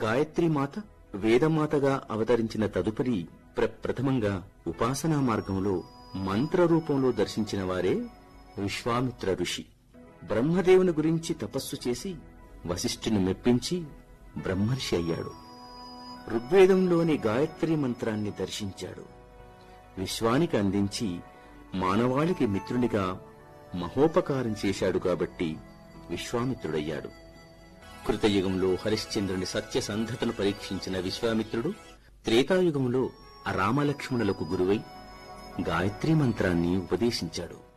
గాయత్రీమాత వేదమాతగా అవతరించిన తదుపరి ప్రప్రథమంగా ఉపాసనా మార్గంలో మంత్ర రూపంలో దర్శించిన వారే విశ్వామిత్ర ఋషి బ్రహ్మదేవుని గురించి తపస్సు చేసి వశిష్ఠుని మెప్పించి బ్రహ్మర్షి అయ్యాడు ఋగ్వేదంలోని గాయత్రి మంత్రాన్ని దర్శించాడు విశ్వానికి అందించి మానవాళికి మిత్రునిగా మహోపకారం చేశాడు కాబట్టి విశ్వామిత్రుడయ్యాడు కృతయుగంలో హరిశ్చంద్రుని సత్యసంధతను పరీక్షించిన విశ్వామిత్రుడు త్రేతాయుగంలో రామలక్ష్మణులకు గురువై గాయత్రీ మంత్రాన్ని ఉపదేశించాడు